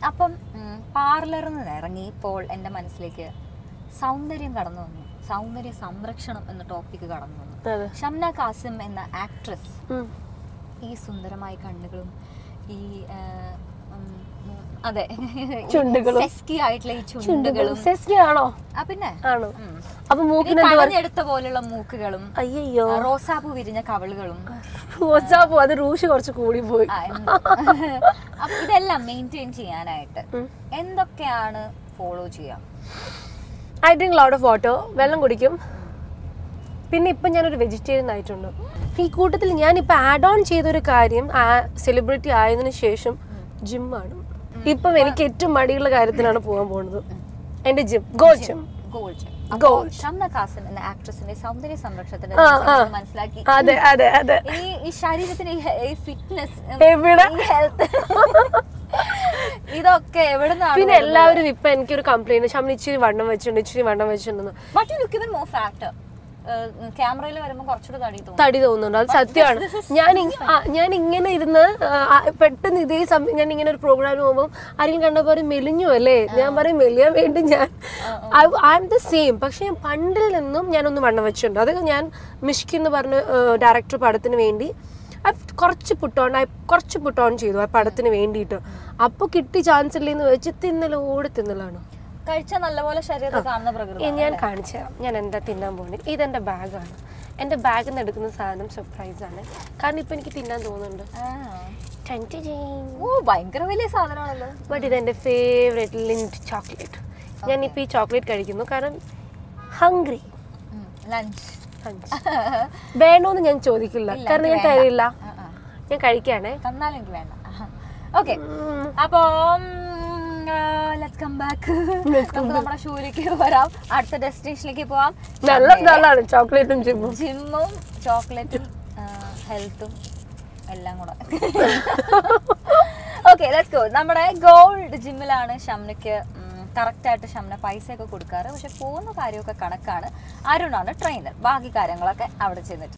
അപ്പം പാർലറിൽ നിന്ന് ഇറങ്ങി ഇപ്പോൾ എൻ്റെ മനസ്സിലേക്ക് സൗന്ദര്യം കടന്നു വന്നു സൗന്ദര്യ സംരക്ഷണം എന്ന ടോപ്പിക്ക് കടന്നു വന്നു അതെ ഷംന കാസിം എന്ന ആക്ട്രസ് ഉം. ഈ സുന്ദരമായ കണ്ണുകളും ഈ ആ, ഉം, ഉം, അതെ ചുണ്ടുകളും. സെസ്കി ആയിട്ടുള്ള ഈ ചുണ്ടുകൾ ചുണ്ടുകളും സെസ്കി ആണോ ആ പിന്നെ ആണോ ഉം. അപ്പൊ പിന്നെ മൂക്കിന് എന്ത് പറ- കടഞ്ഞെടുത്ത പോലുള്ള മൂക്കുകളും അയ്യോ ആ, റോസാപ്പൂ വിരിഞ്ഞ കവിളുകളും വാട്സാപ്പ് അത് റൂഷ് കുറച്ച് കൂടി പോയി ആ, എന്ത്? അപ്പൊ ഇതെല്ലാം മെയിൻറ്റെയിൻ ചെയ്യാനായിട്ട് ഉം. എന്തൊക്കെയാണ് ഫോളോ ചെയ്യാം I drink lot of water വെള്ളം കുടിക്കും പിന്നെ ഇപ്പം ഞാനൊരു വെജിറ്റേറിയൻ ആയിട്ടുണ്ട് ഈ കൂട്ടത്തിൽ ഞാൻ ഇപ്പം ആഡ് ഓൺ ചെയ്തൊരു കാര്യം സെലിബ്രിറ്റി ആയതിനു ശേഷം ജിമ്മാണ് ഇപ്പം എനിക്ക് ഏറ്റവും മടിയുള്ള കാര്യത്തിലാണ് പോകാൻ പോകുന്നത് എൻ്റെ gym go gym gold Gold. Shamna Kasim എന്ന ആക്ട്രസിന്റെ സൗന്ദര്യ സംരക്ഷണത്തിന്റെ ആ, ആ. രഹസ്യം മനസ്സിലാക്കി അതെ അതെ അതെ ഈ ഈ ശരീരത്തിന് ഈ ഹെ- ഈ ഫിറ്റ്നസ് എവിടെ? ഈ ഹെൽത്ത് ഇതൊക്കെ എവിടെ പിന്നെ എല്ലാവരും ഇപ്പം എനിക്കൊരു കംപ്ലൈന്റ് ഷമ്മ ഇച്ചിരി വണ്ണം വെച്ചിട്ടുണ്ട് ഇച്ചിരി വണ്ണം വെച്ചിട്ടുണ്ടെന്ന് but you look even more factor ക്യാമറയിൽ വരുമ്പോൾ കുറച്ചുകൂടെ തടി തോന്നും തടി തോന്നുന്നുണ്ട് അത് സത്യമാണ് this is- ഞാൻ ഇ- ആ, ഞാൻ ഇങ്ങനെ ഇരുന്ന് ആ, ആ, പെട്ടെന്ന് ഇതേ സമയം ഞാൻ ഇങ്ങനെ ഒരു പ്രോഗ്രാമിന് പോകുമ്പോൾ ആരെങ്കിലും കണ്ടപ്പോൾ പറയും മെലിഞ്ഞു അല്ലേ ഞാൻ പറയും മെലിയാൻ വേണ്ടി ഞാൻ ഐ എം ദ സെയിം പക്ഷെ ഞാൻ പണ്ടിൽ നിന്നും ഞാനൊന്ന് വണ്ണം വെച്ചിട്ടുണ്ട് അത് ഞാൻ മിഷ്കി എന്ന് പറഞ്ഞ ഡയറക്ടർ പടത്തിന് വേണ്ടി I കുറച്ച് പുട്ടോൺ കുറച്ച് പുട്ടോൺ ചെയ്തു ആ പടത്തിന് വേണ്ടിയിട്ട് അപ്പോൾ കിട്ടി ചാൻസ് ഇല്ലെന്ന് വെച്ച് തിന്നലോട് തിന്നലാണ് കഴിച്ച നല്ലപോലെ ശരീരത്തിൽ കാണുന്ന പ്രകൃതി ഇനി ഞാൻ കാണിച്ചു തരാം ഞാൻ എന്താ തിന്നാൻ പോകുന്നത് ഇതെൻ്റെ ബാഗാണ് എൻ്റെ ബാഗിൽ നിന്ന് എടുക്കുന്ന സാധനം സർപ്രൈസ് ആണ് കാരണം ഇപ്പം എനിക്ക് തിന്നാൻ തോന്നുന്നുണ്ട് ഓ ഭയങ്കര വലിയ സാധനമാണല്ലോ ബട്ട് ഇതെൻ്റെ ഫേവറേറ്റ് ലിൻറ്റ് ചോക്ലേറ്റ് ഞാൻ ഇപ്പോൾ ഈ ചോക്ലേറ്റ് കഴിക്കുന്നു കാരണം ഹംഗ്രി ലഞ്ച് വേണോന്ന് ഞാൻ ചോദിക്കില്ല ഇല്ല, കാരണം ഞാൻ എനിക്ക് വേണ്ട. തരില്ല ആ, ആ. ഞാൻ കഴിക്കാണേ തന്നാലും എനിക്ക് വേണ്ട ഓക്കെ അപ്പോ ലെറ്റ്സ് കം ബാക്ക് നമുക്ക് നമ്മുടെ ഷൂലേക്ക് വരാം അടുത്ത ഡെസ്റ്റിനേഷനിലേക്ക് പോവാം നല്ല നല്ലതാണ് ചോക്ലേറ്റും ജിമ്മും ജിമ്മും ചോക്ലേറ്റും ഹെൽത്തും എല്ലാം കൂടെ ഓക്കെ ലെറ്റ്സ് ഗോ നമ്മുടെ ഗോൾഡ് ജിമ്മിലാണ് ഷംനയ്ക്ക് കറക്റ്റ് ആയിട്ട് ഷംന പൈസ ഒക്കെ കൊടുക്കാറ് പക്ഷെ പോകുന്ന കാര്യമൊക്കെ കണക്കാണ് അരുണാണ് ട്രെയിനർ ബാക്കി കാര്യങ്ങളൊക്കെ അവിടെ ചെന്നിട്ട്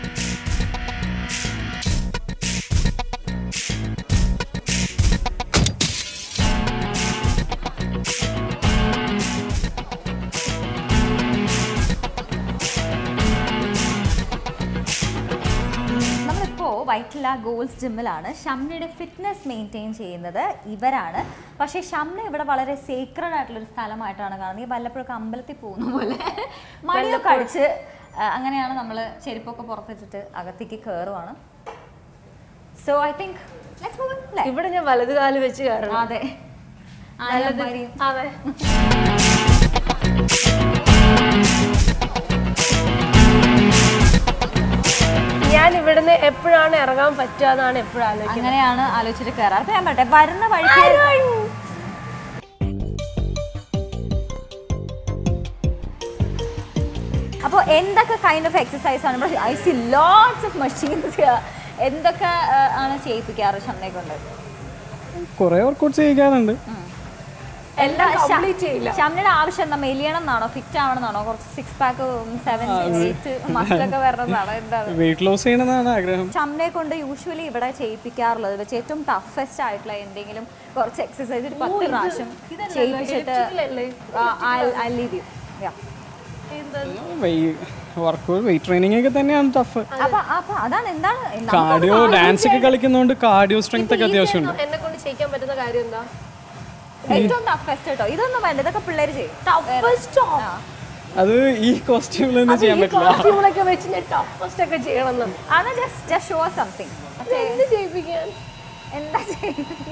നമ്മളിപ്പോൾ വൈറ്റില ഗോൾസ് ജിമ്മിലാണ് ഷംനയുടെ ഫിറ്റ്നസ് മെയിൻറ്റെയിൻ ചെയ്യുന്നത് ഇവരാണ് പക്ഷേ ഷംന ഇവിടെ വളരെ സീക്രഡ് ആയിട്ടുള്ള ഒരു സ്ഥലമായിട്ടാണ് കാണുന്നത് ഈ വല്ലപ്പോഴൊക്കെ അമ്പലത്തിൽ പോകുന്ന പോലെ മണിയൊക്കെ അടിച്ച് ആ, അങ്ങനെയാണ് നമ്മൾ ചെരുപ്പൊക്കെ പുറത്തിട്ടിട്ട് അകത്തേക്ക് കയറുവാണ് സോ ഐ തിങ്ക് ഇവിടെ ഞാൻ വലത് കാല് വെച്ച് കയറണം അതെ നല്ലത് ആനമാരിയും അതെ ഞാൻ ഇവിടുന്ന് എപ്പോഴാണ് ഇറങ്ങാൻ പറ്റുക എന്നാണ് എപ്പോഴും ആലോചിക്കുന്നത് അങ്ങനെയാണ് ആലോചിച്ചിട്ട് കയറാറ് അപ്പൊ ഞാൻ പറയട്ടെ വരുന്ന വഴിക്ക് അപ്പോൾ എന്തൊക്കെ കൈൻഡ് ഓഫ് എക്സസൈസ് ആണ് ഇവിടെ I see lots of machines എന്തൊക്കെ ആ, ആണ് ചെയ്യിപ്പിക്കാറ് ഷമ്മയെ കൊണ്ട് കുറേ വർക്കൗട്ട്സ് ചെയ്യിക്കാറുണ്ട് എല്ലാം complete ചെയ്യില്ല. ഷംനയുടെ ആവശ്യം എന്താ മെലിയണം എന്നാണോ ഫിറ്റ് ആവണം എന്നാണോ കുറച്ച് സിക്സ് പാക്ക് സെവൻ എയ്റ്റ് മസിലൊക്കെ വരണം എന്നാണോ എന്താണ് വെയിറ്റ് ലോസ് ചെയ്യണമെന്നാണ് ആഗ്രഹം ഷംനയെ കൊണ്ട് യൂഷ്വലി ഇവിടെ ചെയ്യിപ്പിക്കാറുള്ളത് വെച്ച് ഏറ്റവും ടഫസ്റ്റ് ആയിട്ടുള്ള എന്തെങ്കിലും കുറച്ച് എക്സസൈസ് ഒരു പത്ത് പ്രാവശ്യം ചെയ്യിപ്പിച്ചിട്ട് ലീവ് വർക്കൗട്ട് വെയിറ്റ് ട്രെയിനിങ് ഒക്കെ തന്നെയാണ് ടഫ് അപ്പൊ അപ്പൊ അതാണ് എന്താണ് കാർഡിയോ ഡാൻസ് ഒക്കെ കളിക്കുന്നതുകൊണ്ട് കാർഡിയോ സ്ട്രെങ്ത് ഒക്കെ അത്യാവശ്യമുണ്ട് എന്നെ കൊണ്ട് ചെയ്യിക്കാൻ പറ്റുന്ന കാര്യം എന്താ ഏറ്റവും ടഫസ്റ്റ് കേട്ടോ ഇതൊന്നും വേണ്ട ഇതൊക്കെ പിള്ളേര് ചെയ്യും ടഫസ്റ്റ് ആ. അത് ഈ കോസ്റ്റ്യൂമിൽ ഒന്നും ചെയ്യാൻ പറ്റില്ല കോസ്റ്റ്യൂമൊക്കെ വെച്ച് ഞാൻ ടഫസ്റ്റ് ഒക്കെ ചെയ്യണം എന്ന് ആണ് ജസ്റ്റ് ജസ്റ്റ് ഷോ സംതിങ് എന്ത് ചെയ്യിപ്പിക്കാൻ എന്താ ചെയ്യുന്നത്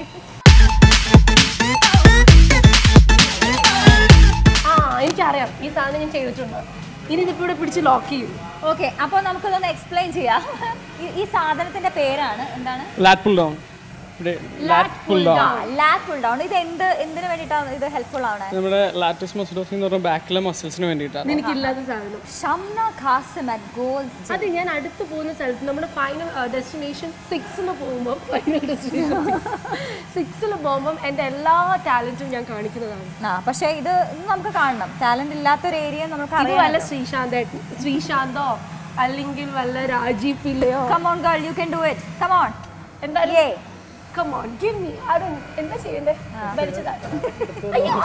ആ എനിക്കറിയാം ഈ സാധനം ഞാൻ ചെയ്തിട്ടുണ്ട് ഇനി ഇതിപ്പോ ഇവിടെ പിടിച്ച് ലോക്ക് ചെയ്യും ഓക്കെ അപ്പോൾ നമുക്കിതൊന്ന് എക്സ്പ്ലെയിൻ ചെയ്യാം ഈ- ഈ സാധനത്തിന്റെ പേരാണ് എന്താണ് ലാറ്റ് പുൾ ഡൗൺ ഇവിടെ lat pull down lat pull down ഇത് എന്ത് എന്തിനു വേണ്ടിയിട്ടാണ് ഇത് ഹെൽപ്ഫുൾ ആവണേ നമ്മുടെ ലാറ്റസ് മസിഡോസി എന്ന് പറഞ്ഞ ബാക്കിലെ മസിൽസിന് വേണ്ടിയിട്ടാണ് എനിക്കില്ലാത്ത സാധനം ഷംന ഖാസിം അറ്റ് ഗോൾസ് അത് ഞാൻ അടുത്ത് പോകുന്ന സ്ഥലത്ത് നമ്മുടെ ഫൈനൽ ഡെസ്റ്റിനേഷൻ സിക്സിൽ പോകുമ്പോൾ ഫൈനൽ ഡെസ്റ്റിനേഷൻ സിക്സിൽ പോകുമ്പോൾ എൻ്റെ എല്ലാ ടാലൻറ്റും ഞാൻ കാണിക്കുന്നതാണ് ആ പക്ഷേ ഇത് ഇത് നമുക്ക് കാണണം ടാലന്റ് ഇല്ലാത്ത ഒരു ഏരിയ നമുക്ക് ഇത് വല്ല അറിയാം ശ്രീശാന്ത് ശ്രീശാന്തോ അല്ലെങ്കിൽ വല്ല രാജീവ് പിള്ളയോ come on girl you can do it come on എന്തായാലും yeah come on give me Arun എന്താ ചെയ്യണ്ടേ വലിച്ചതാ അയ്യോ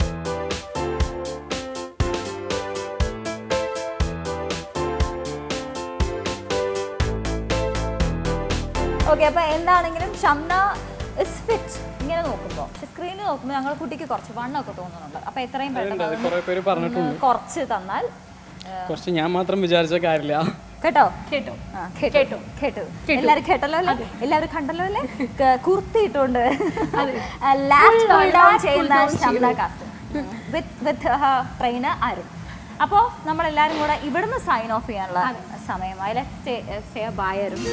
ഓക്കെ അപ്പൊ എന്താണെങ്കിലും ഷംന ഇസ് ഫിറ്റ് ഇങ്ങനെ നോക്കുമ്പോൾ പക്ഷെ സ്ക്രീനിൽ നോക്കുമ്പോൾ ഞങ്ങളുടെ കുട്ടിക്ക് കുറച്ച് വണ്ണമൊക്കെ തോന്നുന്നുണ്ട് അപ്പൊ എത്രയും പെട്ടെന്ന് അത് കുറെ പേര് പറഞ്ഞിട്ടുണ്ട് ഒന്ന് കുറച്ച് തന്നാൽ കുറച്ച് ഞാൻ മാത്രം വിചാരിച്ച കാര്യമില്ല കേട്ടോ കേട്ടോ ആ, കേട്ടു കേട്ടു എല്ലാരും കേട്ടല്ലോ അല്ലേ എല്ലാവരും കണ്ടല്ലോ അല്ലേ ക- കുർത്തി ഇട്ടുകൊണ്ട് ലാറ്റ് പുൾ ഡൗൺ ചെയ്യുന്ന ശബ്ദ കാസ് വിത്ത് വിത്ത് ട്രെയിനർ അരുൺ അപ്പോൾ നമ്മളെല്ലാരും കൂടെ ഇവിടുന്ന് സൈൻ ഓഫ് ചെയ്യാനുള്ള സമയമായി ലെറ്റ് സ്റ്റേ ബൈ അരുൺ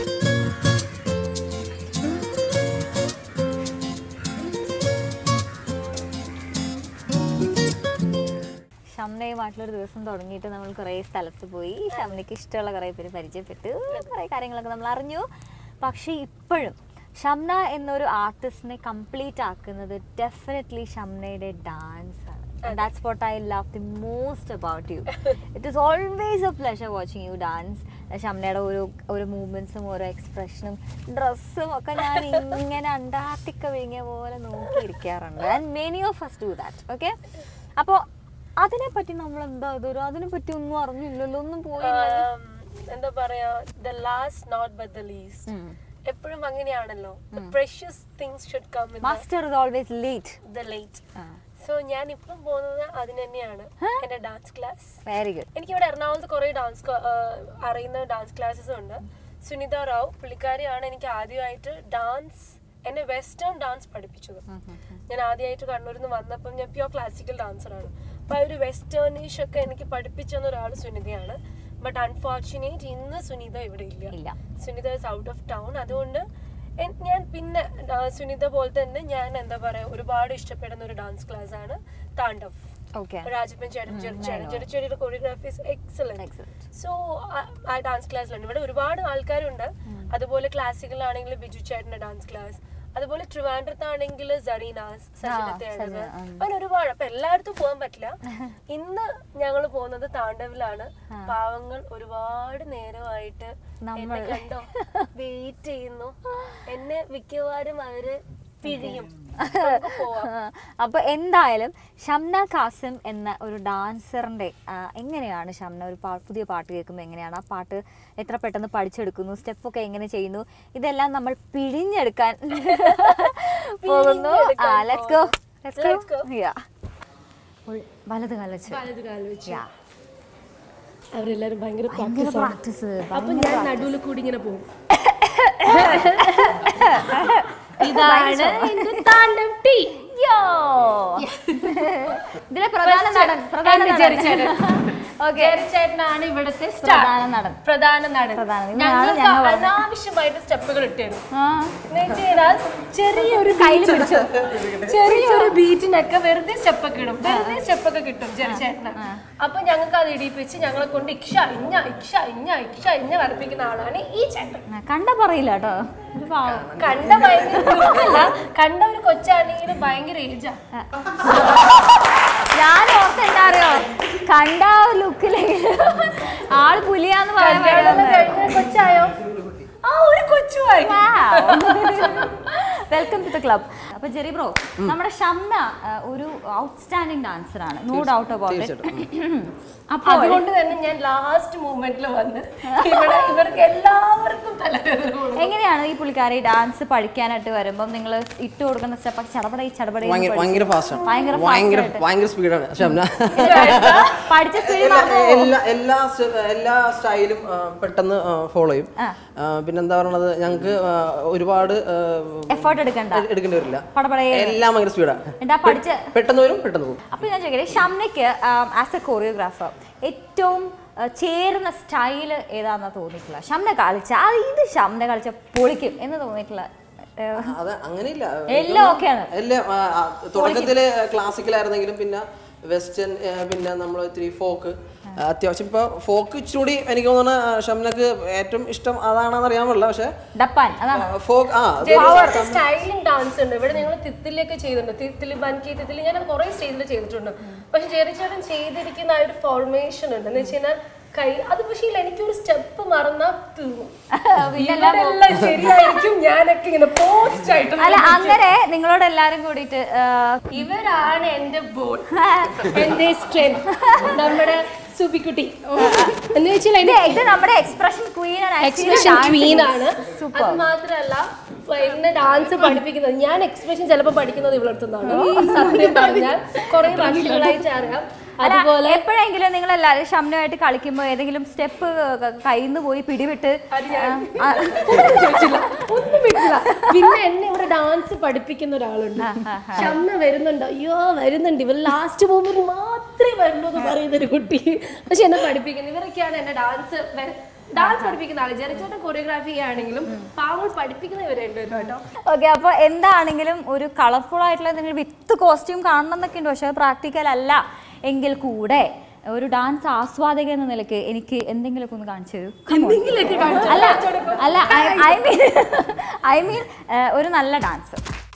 ഷംനയുമായിട്ടുള്ളൊരു ദിവസം തുടങ്ങിയിട്ട് നമ്മൾ കുറേ സ്ഥലത്ത് പോയി ഷംനയ്ക്ക് ഇഷ്ടമുള്ള കുറേ പേര് പരിചയപ്പെട്ടു കുറേ കാര്യങ്ങളൊക്കെ നമ്മൾ അറിഞ്ഞു പക്ഷേ ഇപ്പോഴും ഷംന എന്നൊരു ആർട്ടിസ്റ്റിനെ കംപ്ലീറ്റ് ആക്കുന്നത് ഡെഫിനറ്റ്ലി ഷംനയുടെ ഡാൻസ് ആണ് that's what I love the most about you it is always a pleasure watching you dance ഷംനയുടെ ഓരോ ഓരോ മൂവ്മെൻറ്റ്സും ഓരോ എക്സ്പ്രഷനും ഡ്രസ്സും ഒക്കെ ഞാൻ ഇങ്ങനെ അണ്ടാർട്ടിക്ക വിഴുങ്ങിയ പോലെ നോക്കിയിരിക്കാറുണ്ട് and many of first do that okay അപ്പോൾ അതിനെ പറ്റി നമ്മൾ എന്താ ഇതൊരു അതിനെ പറ്റി ഒന്നും അറിഞ്ഞില്ലല്ലോ ഒന്നും പോയില്ല Um, എന്താ പറയാ the last not but the least എപ്പോഴും അങ്ങനെയാണല്ലോ the precious things should come in master is always late the late so ഞാൻ ഇപ്പം പോകുന്നത് അതിന് തന്നെയാണ് എന്റെ ഡാൻസ് ക്ലാസ് വെരി ഗുഡ് എനിക്കിവിടെ എറണാകുളത്ത് കുറേ ഡാൻസ് അറിയുന്ന ഡാൻസ് ക്ലാസ്സസ് ഉണ്ട് സുനിത റാവു പുള്ളിക്കാരിയാണ് എനിക്ക് ആദ്യമായിട്ട് ഡാൻസ് എന്നെ വെസ്റ്റേൺ ഡാൻസ് പഠിപ്പിച്ചത് ഞാൻ ആദ്യമായിട്ട് കണ്ണൂരിൽ നിന്ന് വന്നപ്പം ഞാൻ പ്യോർ ക്ലാസിക്കൽ ഡാൻസറാണ് അപ്പൊ ആ ഒരു വെസ്റ്റേണിഷ് ഒക്കെ എനിക്ക് പഠിപ്പിച്ചു തന്ന ഒരാൾ സുനിതയാണ് ബട്ട് അൺഫോർച്ചുനേറ്റ് ഇന്ന് സുനിത ഇവിടെ ഇല്ല. ഇല്ല Sunita is out of town അതുകൊണ്ട് എൻ- ഞാൻ പിന്നെ ആ, സുനിത പോലെ തന്നെ ഞാൻ എന്താ പറയാ ഒരുപാട് ഇഷ്ടപ്പെടുന്ന ഒരു ഡാൻസ് ക്ലാസ് ആണ് താണ്ഡവ് ഓക്കെ രാജപ്പൻ ചേട്ടൻ ചെറുച്ചേട്ടൻ ചെറുച്ചേരിയുടെ കൊറിയോഗ്രാഫീസ് എക്സലന്റ് Excellent. സോ ആ ഡാൻസ് ക്ലാസ്സിലുണ്ട് ഇവിടെ ഒരുപാട് ആൾക്കാരുണ്ട് അതുപോലെ ക്ലാസിക്കൽ ആണെങ്കിൽ ബിജു ചേട്ടന്റെ ഡാൻസ് ക്ലാസ് അതുപോലെ ട്രിവാൻഡ്രത്താണെങ്കിൽ സറീനാസ് സജിനത്തെ സജന, ഉം. അങ്ങനെ ഒരുപാട് അപ്പൊ എല്ലായിടത്തും പോകാൻ പറ്റില്ല ഇന്ന് ഞങ്ങൾ പോകുന്നത് താണ്ഡവിലാണ് പാവങ്ങൾ ഒരുപാട് നേരമായിട്ട് എന്നെ കണ്ടോ വെയിറ്റ് ചെയ്യുന്നു എന്നെ മിക്കവാറും അവര് പിഴിയും നമുക്ക് പോവാം അപ്പൊ എന്തായാലും ഷംന കാസിം എന്ന ഒരു ഡാൻസറിന്റെ ആ, എങ്ങനെയാണ് ഷംന ഒരു പാ- പുതിയ പാട്ട് കേൾക്കുമ്പോൾ എങ്ങനെയാണ് ആ പാട്ട് എത്ര പെട്ടെന്ന് പഠിച്ചെടുക്കുന്നു സ്റ്റെപ്പൊക്കെ എങ്ങനെ ചെയ്യുന്നു ഇതെല്ലാം നമ്മൾ പിഴിഞ്ഞെടുക്കാൻ പോകുന്നു ആ let's go Let's let's go. Go വലത് കാലച്ച് വലത് കാല് വെച്ച് Yeah. അവരെല്ലാരും ഭയങ്കര ഭയങ്കര പ്രാക്ടീസ് പ്രാക്ടീസ് അപ്പൊ ഞാൻ നടുവിൽ കൂടി ഇങ്ങനെ പോകും ഇതാണ് എന്റെ താണ്ഡം ടീ ഇതിലെ പ്രധാന നടൻ പ്രധാന നടൻ ഓക്കെ ചേട്ടനാണ് ഇവിടുത്തെ പ്രധാന നടൻ പ്രധാന നടൻ പ്രധാന- ഇവനാണ് ഞങ്ങൾക്ക് ഞങ്ങൾ പറഞ്ഞത്. അനാവശ്യമായിട്ട് സ്റ്റെപ്പുകൾ ഇട്ടിരുന്നു ആ എന്ന് വെച്ച് കഴിഞ്ഞാൽ ചെറിയൊരു കയ്യിൽ പിടിച്ചു ചെറിയൊരു ബീറ്റിനൊക്കെ വെറുതെ സ്റ്റെപ്പൊക്കെ ഇടും വെറുതെ സ്റ്റെപ്പൊക്കെ കിട്ടും ചെറിയ ചേട്ടന് അപ്പൊ ഞങ്ങൾക്ക് അത് ഇടിപ്പിച്ച് ഞങ്ങളെ കൊണ്ട് ഇക്ഷ ഇഞ്ഞ ഇക്ഷ ഇഞ്ഞ ഇക്ഷ ഇഞ്ഞ വരപ്പിക്കുന്ന ആളാണ് ഈ ചേട്ടൻ ആ, കണ്ട പറയില്ല കേട്ടോ ഒരു പാവം. കണ്ട ഭയങ്കര അല്ല കണ്ട ഒരു കൊച്ചാണെങ്കിലും ഭയങ്കര ഏജാ ഞാൻ ഓർത്ത് എന്താ അറിയോ കണ്ട ആ ലുക്കില് ആള് പുലിയാന്ന് പറയാൻ കല്യാണം കഴിഞ്ഞ കൊച്ചായോ ആ ഒരു കൊച്ചുമായി വെൽക്കം ടു ദ ക്ലബ് അപ്പൊ ജെറി ബ്രോ നമ്മുടെ ഷംന ആ, ഒരു ഔട്ട്സ്റ്റാൻഡിംഗ് ഡാൻസർ ആണ് നോ ഡൗട്ട് അബൌട്ട് അപ്പോൾ അതുകൊണ്ട് തന്നെ ഞാൻ ലാസ്റ്റ് മൂമെന്റിൽ വന്ന് ഇവിടെ ഇവർക്ക് എല്ലാവർക്കും തലവേദന കൊടുക്കും. എങ്ങനെയാണ് ഈ പുള്ളിക്കാരി ഡാൻസ് പഠിക്കാനായിട്ട് വരുമ്പോൾ നിങ്ങൾ ഇട്ട് കൊടുക്കുന്ന സ്റ്റെപ്പ് ചടപട ചടപട ഭയങ്കര ഭയങ്കര ഫാസ്റ്റാണ് ഭയങ്കര ഭയങ്കര fast ആയിട്ട്. ഭയങ്കര സ്പീഡാണ് ഷംന പഠിച്ച സ്പീഡ് എല്ലാ എല്ലാ എല്ലാ സ്റ്റ- എല്ലാ സ്റ്റൈലും ആ, പെട്ടെന്ന് ഫോളോ ചെയ്യും ആ. ആ, പിന്നെന്താ പറയണത് ഞങ്ങൾക്ക് ഒരുപാട് ആ, എഫേർട്ട് എടുക്കണ്ട എ- എടുക്കേണ്ടി വരില്ല പടപടയെ എല്ലാം ഭയങ്കര സ്പീഡാണ് എന്താ പഠിച്ച പെട്ടെന്ന് വരും പെട്ടെന്ന് പോകും അപ്പൊ ഞാൻ ചോദിക്കട്ടെ ഷംനയ്ക്ക് ആസ് എ കൊറിയോഗ്രാഫർ ഏറ്റവും ആ, ചേരുന്ന സ്റ്റൈല് ഏതാണെന്നാ തോന്നിയിട്ടുള്ള ഷംന കളിച്ച ആ ഇത് ഷംന കളിച്ച പൊളിക്കും എന്ന് തോന്നിയിട്ടുള്ള ആ, അത് അങ്ങനെയില്ല എല്ലാം ഓക്കെയാണ് എല്ലാം ആ, ആ, തുടക്കത്തില് ക്ലാസിക്കലായിരുന്നെങ്കിലും പിന്നെ വെസ്റ്റേൺ പിന്നെ നമ്മൾ ഇത്തിരി ഫോക്ക് അത്യാവശ്യം ഇപ്പൊ ഫോക്ക് ഇച്ചിരി എനിക്ക് തോന്നുന്നു ഷംനക്ക് ഏറ്റവും ഇഷ്ടം അതാണെന്ന് അറിയാൻ പാടില്ല പക്ഷെ ഡപ്പാൻ അതാണ് ഫോക്ക് ആ അത് ചെറിയ സ്റ്റൈലിംഗ് ഡാൻസ് ഉണ്ട് ഇവിടെ ഞങ്ങൾ തിത്തിലൊക്കെ ചെയ്തിട്ടുണ്ട് തിത്തില് ബൻകി തിത്തില് ഞാൻ കുറെ സ്റ്റേജിൽ ചെയ്തിട്ടുണ്ട് പക്ഷെ ചെറിയ ചേട്ടൻ ചെയ്തിരിക്കുന്ന ആ ഒരു ഫോർമേഷൻ ഉണ്ട് എന്ന് വെച്ച് കഴിഞ്ഞാൽ കൈ അത് പക്ഷേ ഇല്ല, എനിക്കൊരു സ്റ്റെപ്പ് മറന്നാ തീർന്നു പിന്നെല്ലാം ഇവരെല്ലാം ശരിയായിരിക്കും ഞാനൊക്കെ ഇങ്ങനെ പോസ്റ്റ് ആയിട്ട് അല്ല അങ്ങനെ നിങ്ങളോട് എല്ലാരും കൂടിയിട്ട് ആ, ഇവരാണ് എന്റെ ബോൾ എന്റെ സ്ട്രെങ്ത് നമ്മുടെ സുബിക്കുട്ടി എന്ന് വെച്ചാൽ ഇത് ഇത് നമ്മുടെ എക്സ്പ്രഷൻ ക്വീൻ എക്സ്പ്രഷൻ ക്വീൻ ആണ് സൂപ്പർ അത് മാത്രല്ല എന്നെ ഡാൻസ് പഠിപ്പിക്കുന്നത് ഞാൻ എക്സ്പ്രഷൻ ചിലപ്പോൾ പഠിക്കുന്നത് ഇവളടുത്തുനിന്നാണ് സത്യം പറഞ്ഞാൽ കുറെ വർഷങ്ങളായിട്ട് അറിയാം അതുപോലെ എപ്പോഴെങ്കിലും നിങ്ങൾ എല്ലാവരും ഷംനുമായിട്ട് കളിക്കുമ്പോൾ ഏതെങ്കിലും സ്റ്റെപ്പ് കയ്യിൽ നിന്ന് പോയി പിടിവിട്ട് ആ, ഒന്നും ചോദിച്ചില്ല ഒന്നും വിട്ടില്ല പിന്നെ എന്നെ ഇവിടെ ഡാൻസ് പഠിപ്പിക്കുന്ന ഒരാളുണ്ട് ഷമ്മ വരുന്നുണ്ട് അയ്യോ വരുന്നുണ്ട് ഇവർ ലാസ്റ്റ് മൂമെന്റ് മാത്രമേ വരുള്ളൂ എന്ന് പറയുന്ന ഒരു കുട്ടി പക്ഷെ എന്നെ പഠിപ്പിക്കുന്നത് ഇവരൊക്കെയാണ് എന്നെ ഡാൻസ് ഡാൻസ് പഠിപ്പിക്കുന്ന ആള് ജനച്ചോട്ടം കൊറിയോഗ്രാഫി ആണെങ്കിലും പാവങ്ങൾ പഠിപ്പിക്കുന്ന ഇവരുണ്ട് കേട്ടോ ഓക്കെ അപ്പോൾ എന്താണെങ്കിലും ഒരു കളർഫുൾ ആയിട്ടുള്ള എന്തെങ്കിലും വിത്ത് കോസ്റ്റ്യൂം കാണണം എന്നൊക്കെ ഉണ്ട് പക്ഷേ അത് പ്രാക്ടിക്കൽ അല്ല എങ്കിൽ കൂടെ ഒരു ഡാൻസ് ആസ്വാദക എന്ന നിലയ്ക്ക് എനിക്ക് എന്തെങ്കിലുമൊക്കെ ഒന്ന് കാണിച്ചു തരൂ Come on. അല്ല അല്ല ഐ മീൻ ഐ മീൻ ഒരു നല്ല dance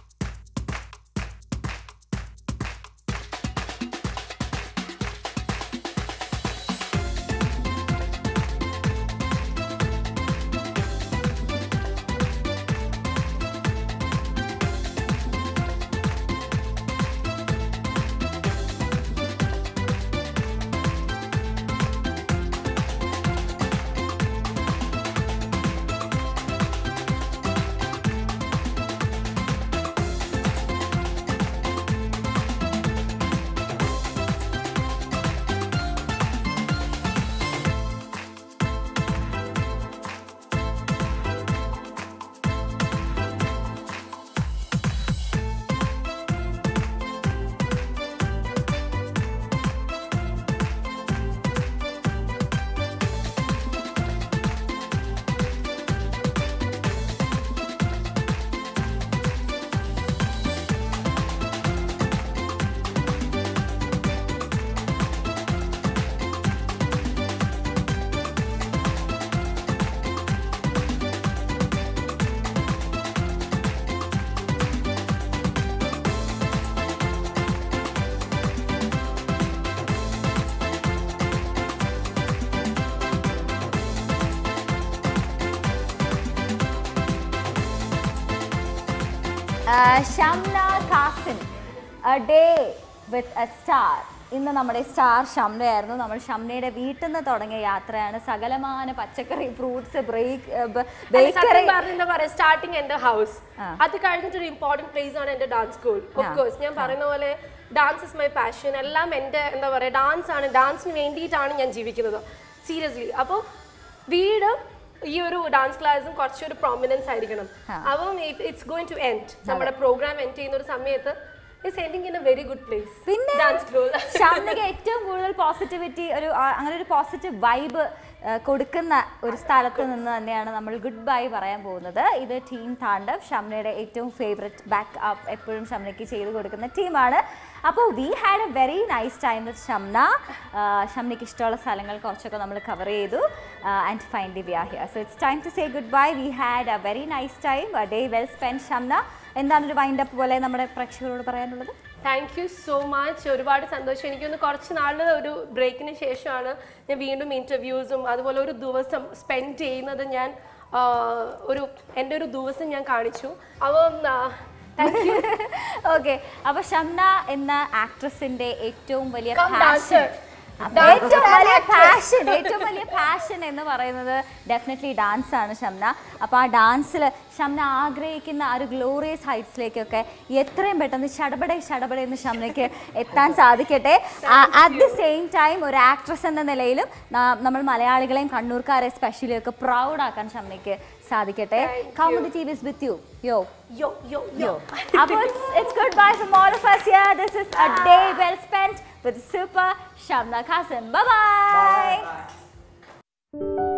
Shamna Kasim a day with a star ഇന്ന് നമ്മുടെ സ്റ്റാർ ഷംനയായിരുന്നു നമ്മൾ ഷംനയുടെ വീട്ടിൽ നിന്ന് തുടങ്ങിയ യാത്രയാണ് സകലമാന പച്ചക്കറി ഫ്രൂട്ട്സ് ബ്രേക്ക് ബേക്കറി സത്യം പറഞ്ഞ എന്താ പറയാ സ്റ്റാർട്ടിങ് എന്റെ ഹൗസ് അത് കഴിഞ്ഞിട്ട് ഒരു ഇമ്പോർട്ടന്റ് പ്ലേസ് ആണ് എന്റെ ഡാൻസ് സ്കൂൾ ഓഫ് കോഴ്സ് ഞാൻ പറയുന്ന പോലെ ഡാൻസ് ഇസ് മൈ പാഷൻ എല്ലാം എന്റെ എന്താ പറയാ ഡാൻസ് ആണ് ഡാൻസിന് വേണ്ടിയിട്ടാണ് ഞാൻ ജീവിക്കുന്നത് സീരിയസ്ലി അപ്പോൾ വീട് ഈ ഒരു ഡാൻസ് ക്ലാസ്സും കുറച്ചൊരു പ്രോമിനൻസ് ആയിരിക്കണം അപ്പം ഇറ്റ്സ് ഗോയിങ് ടു എൻഡ് നമ്മുടെ പ്രോഗ്രാം എൻഡ് ചെയ്യുന്ന ഒരു സമയത്ത് it's ending in a very good place പിന്നെ ഡാൻസ് സ്കൂൾ ഷാമിനക്ക് ഏറ്റവും കൂടുതൽ പോസിറ്റിവിറ്റി ഒരു ആ, അങ്ങനെ ഒരു പോസിറ്റീവ് വൈബ് കൊടുക്കുന്ന ഒരു സ്ഥലത്ത് നിന്ന് തന്നെയാണ് നമ്മൾ ഗുഡ് ബൈ പറയാൻ പോകുന്നത് ഇത് ടീം താണ്ഡവ് ഷംനയുടെ ഏറ്റവും ഫേവററ്റ് ബാക്ക് അപ്പ് എപ്പോഴും ഷംനയ്ക്ക് ചെയ്ത് കൊടുക്കുന്ന ടീമാണ് അപ്പോൾ we had a very nice time with Shamna ഷംനയ്ക്ക് ഇഷ്ടമുള്ള സ്ഥലങ്ങൾ കുറച്ചൊക്കെ നമ്മൾ കവർ ചെയ്തു and fine the we are here so it's time to say good bye we had a very nice time a day well spend Shamna എന്താണ് ഒരു wind up പോലെ നമ്മുടെ പ്രേക്ഷകരോട് പറയാനുള്ളത് താങ്ക് യു സോ മച്ച് ഒരുപാട് സന്തോഷം എനിക്കൊന്ന് കുറച്ച് നാളിന് ഒരു ബ്രേക്കിന് ശേഷമാണ് ഞാൻ വീണ്ടും ഇൻ്റർവ്യൂസും അതുപോലെ ഒരു ദിവസം സ്പെൻഡ് ചെയ്യുന്നത് ഞാൻ ആ, ഒരു എൻ്റെ ഒരു ദിവസം ഞാൻ കാണിച്ചു അപ്പം താങ്ക് യു ഓക്കെ അപ്പൊ ഷംന എന്ന ആക്ട്രസിന്റെ ഏറ്റവും വലിയ Come പാഷൻ dancer. ഏറ്റവും വലിയ പാഷൻ ഏറ്റവും വലിയ പാഷൻ എന്ന് പറയുന്നത് ഡെഫിനറ്റ്ലി ഡാൻസ് ആണ് ഷംന അപ്പോൾ ആ ഡാൻസിൽ ഷംന ആഗ്രഹിക്കുന്ന ആ ഒരു ഗ്ലോറിയസ് ഹൈറ്റ്സിലേക്കൊക്കെ എത്രയും പെട്ടെന്ന് ശടപടെ ശടപടെ എന്ന് ഷംനയ്ക്ക് എത്താൻ സാധിക്കട്ടെ അറ്റ് ദി സെയിം ടൈം ഒരു ആക്ട്രസ് എന്ന നിലയിലും ന- നമ്മൾ മലയാളികളെയും കണ്ണൂർക്കാരെ സ്പെഷ്യലി ഒക്കെ പ്രൗഡ് ആക്കാൻ ഷംനയ്ക്ക് സാധിക്കട്ടെ Kaumudi T V's with you yo yo yo യോ Apo, it's, it's goodbye from all of us here. This is a day well spent with super Shamna Kasim. Bye bye.